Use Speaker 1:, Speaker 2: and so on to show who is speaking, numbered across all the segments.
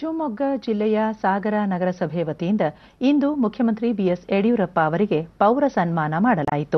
Speaker 1: ಶಿವಮೊಗ್ಗ ಜಿಲ್ಲೆಯ ಸಾಗರ ನಗರಸಭೆ ವತಿಯಿಂದ ಇಂದು ಮುಖ್ಯಮಂತ್ರಿ ಬಿಎಸ್ ಯಡಿಯೂರಪ್ಪ ಅವರಿಗೆ ಪೌರ ಸನ್ಮಾನ ಮಾಡಲಾಯಿತು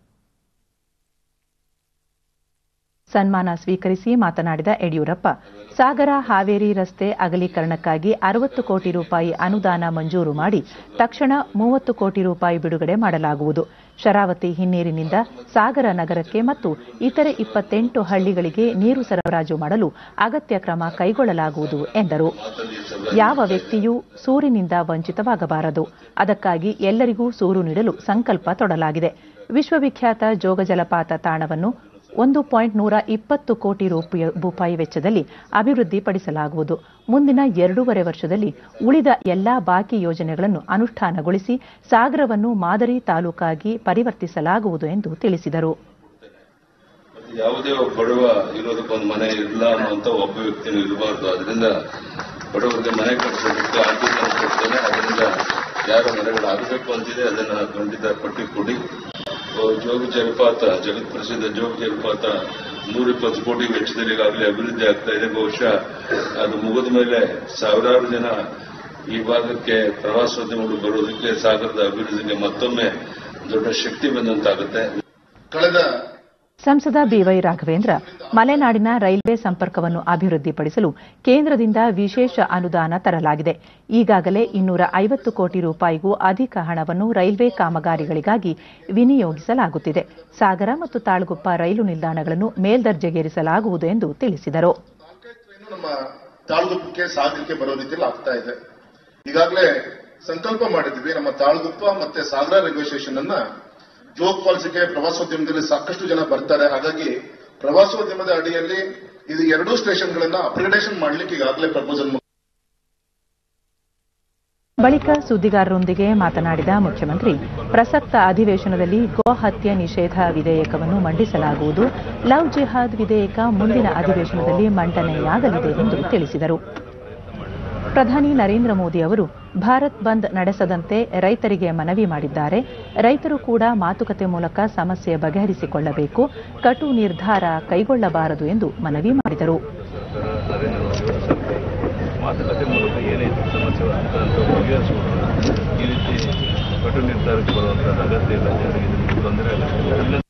Speaker 1: ಸನ್ಮಾನ ಸ್ವೀಕರಿಸಿ ಮಾತನಾಡಿದ ಯಡಿಯೂರಪ್ಪ ಸಾಗರ ಹಾವೇರಿ ರಸ್ತೆ ಅಗಲೀಕರಣಕ್ಕಾಗಿ ಅರವತ್ತು ಕೋಟಿ ರೂಪಾಯಿ ಅನುದಾನ ಮಂಜೂರು ಮಾಡಿ ತಕ್ಷಣ ಮೂವತ್ತು ಕೋಟಿ ರೂಪಾಯಿ ಬಿಡುಗಡೆ ಮಾಡಲಾಗುವುದು ಶರಾವತಿ ಹಿನ್ನೀರಿನಿಂದ ಸಾಗರ ನಗರಕ್ಕೆ ಮತ್ತು ಇತರೆ ಇಪ್ಪತ್ತೆಂಟು ಹಳ್ಳಿಗಳಿಗೆ ನೀರು ಸರಬರಾಜು ಮಾಡಲು ಅಗತ್ಯ ಕ್ರಮ ಕೈಗೊಳ್ಳಲಾಗುವುದು ಎಂದರು ಯಾವ ವ್ಯಕ್ತಿಯೂ ಸೂರಿನಿಂದ ವಂಚಿತವಾಗಬಾರದು ಅದಕ್ಕಾಗಿ ಎಲ್ಲರಿಗೂ ಸೂರು ನೀಡಲು ಸಂಕಲ್ಪ ತೊಡಲಾಗಿದೆ ವಿಶ್ವವಿಖ್ಯಾತ ಜೋಗ ಜಲಪಾತ ತಾಣವನ್ನು ಒಂದು ಪಾಯಿಂಟ್ ನೂರ ಇಪ್ಪತ್ತು ಕೋಟಿ ರೂಪಾಯಿ ವೆಚ್ಚದಲ್ಲಿ ಅಭಿವೃದ್ಧಿಪಡಿಸಲಾಗುವುದು ಮುಂದಿನ ಎರಡೂವರೆ ವರ್ಷದಲ್ಲಿ ಉಳಿದ ಎಲ್ಲಾ ಬಾಕಿ ಯೋಜನೆಗಳನ್ನು ಅನುಷ್ಠಾನಗೊಳಿಸಿ ಸಾಗರವನ್ನು ಮಾದರಿ ತಾಲೂಕಾಗಿ ಪರಿವರ್ತಿಸಲಾಗುವುದು ಎಂದು ತಿಳಿಸಿದರು
Speaker 2: ಯಾವುದೇ ಒಬ್ಬ ಬಡವ ಇರೋದಕ್ಕೊಂದು ಮನೆ ಇಲ್ಲ ಅನ್ನುವಂತ ಒಬ್ಬ ವ್ಯಕ್ತಿನೂ ಇರಬಾರ್ದು ಅದರಿಂದ ಬಡವರಿಗೆ ಮನೆ ಕಟ್ಟಿಸೋದಕ್ಕೆ ಆದ್ಯತೆ ಕೊಡ್ತೇನೆ ಅದರಿಂದ ಯಾರ ಮನೆಗಳು ಆಗಬೇಕು ಅಂತಿದೆ ಅದನ್ನ ಖಂಡಿತ ಪಟ್ಟಿ ಕೊಡಿ ಜೋಗ ಜಲಪಾತ ಜಗತ್ ಪ್ರಸಿದ್ಧ ಜೋಗ ಜಲಪಾತ ನೂರಿಪ್ಪತ್ತು ಕೋಟಿ ವೆಚ್ಚದಲ್ಲಿ ಈಗಾಗಲೇ ಅಭಿವೃದ್ಧಿ ಆಗ್ತಾ ಇದೆ ಬಹುಶಃ ಅದು ಮುಗಿದ ಮೇಲೆ ಸಾವಿರಾರು ಜನ ಈ ಭಾಗಕ್ಕೆ ಪ್ರವಾಸೋದ್ಯಮಗಳು ಬರೋದಕ್ಕೆ ಸಾಗರದ ಅಭಿವೃದ್ಧಿಗೆ ಮತ್ತೊಮ್ಮೆ ದೊಡ್ಡ ಶಕ್ತಿ ಬಂದಂತಾಗುತ್ತೆ
Speaker 3: ಕಳೆದ
Speaker 1: ಸಂಸದ ಬಿವೈ ರಾಘವೇಂದ್ರ ಮಲೆನಾಡಿನ ರೈಲ್ವೆ ಸಂಪರ್ಕವನ್ನು ಅಭಿವೃದ್ಧಿಪಡಿಸಲು ಕೇಂದ್ರದಿಂದ ವಿಶೇಷ ಅನುದಾನ ತರಲಾಗಿದೆ ಈಗಾಗಲೇ ಇನ್ನೂರ ಐವತ್ತು ಕೋಟಿ ರೂಪಾಯಿಗೂ ಅಧಿಕ ಹಣವನ್ನು ರೈಲ್ವೆ ಕಾಮಗಾರಿಗಳಿಗಾಗಿ ವಿನಿಯೋಗಿಸಲಾಗುತ್ತಿದೆ ಸಾಗರ ಮತ್ತು ತಾಳಗುಪ್ಪ ರೈಲು ನಿಲ್ದಾಣಗಳನ್ನು ಮೇಲ್ದರ್ಜೆಗೇರಿಸಲಾಗುವುದು ಎಂದು ತಿಳಿಸಿದರು
Speaker 3: ನಮ್ಮ ತಾಳ್ಗುಪ್ಪಕ್ಕೆ ಸಾಗರಕ್ಕೆ ಬರೋ ರೀತಿಯಲ್ಲಿ ಆಗ್ತಾ ಇದೆ ಈಗಾಗಲೇ ಸಂಕಲ್ಪ ಮಾಡಿದ್ವಿ ನಮ್ಮ ತಾಳ್ಗುಪ್ಪ ಮತ್ತೆ ಸಾಗರ ರೈಲ್ವೆ ಸ್ಟೇಷನ್ ಅನ್ನ ಜೋಗ್ ಫಾಲ್ಸ್ಗೆ ಪ್ರವಾಸೋದ್ಯಮದಲ್ಲಿ ಸಾಕಷ್ಟು ಜನ ಬರ್ತಾರೆ ಹಾಗಾಗಿ ಪ್ರವಾಸೋದ್ಯಮದ ಅಡಿಯಲ್ಲಿ ಇದು ಎರಡೂ ಸ್ಟೇಷನ್ಗಳನ್ನ ಅಪ್ಗ್ರೇಡೇಷನ್ ಮಾಡ್ಲಿಕ್ಕೆ ಈಗಾಗಲೇ ಪ್ರಪೋಸಲ್
Speaker 1: ಬಳಿಕ ಸುದ್ದಿಗಾರರೊಂದಿಗೆ ಮಾತನಾಡಿದ ಮುಖ್ಯಮಂತ್ರಿ ಪ್ರಸಕ್ತ ಅಧಿವೇಶನದಲ್ಲಿ ಗೋ ಹತ್ಯೆ ನಿಷೇಧ ವಿಧೇಯಕವನ್ನು ಮಂಡಿಸಲಾಗುವುದು ಲವ್ ಜಿಹಾದ್ ವಿಧೇಯಕ ಮುಂದಿನ ಅಧಿವೇಶನದಲ್ಲಿ ಮಂಡನೆಯಾಗಲಿದೆ ಎಂದು ತಿಳಿಸಿದರು ಪ್ರಧಾನಿ ನರೇಂದ್ರ ಮೋದಿ ಅವರು ಭಾರತ್ ಬಂದ್ ನಡೆಸದಂತೆ ರೈತರಿಗೆ ಮನವಿ ಮಾಡಿದ್ದಾರೆ ರೈತರು ಕೂಡ ಮಾತುಕತೆ ಮೂಲಕ ಸಮಸ್ಯೆ ಬಗೆಹರಿಸಿಕೊಳ್ಳಬೇಕು ಕಟು ನಿರ್ಧಾರ ಕೈಗೊಳ್ಳಬಾರದು ಎಂದು ಮನವಿ ಮಾಡಿದರು
Speaker 4: ಮಾತುಕತೆ ಮೂಲಕ ಏನೈತೆ ಸಮಸ್ಯೆಗಳು ಅಂತ ಬಗೆಹರಿಸಿಕೊಳ್ಳೋಣ ಈ ರೀತಿ ಕಟು ನಿರ್ಧಾರಕ್ಕೆ ಬರುವಂಥದ್ದು ಅಗತ್ಯ ಇಲ್ಲ ಜನರಿಗೆ ಇದರಿಂದ ತೊಂದರೆ ಇಲ್ಲ ಎಲ್ಲ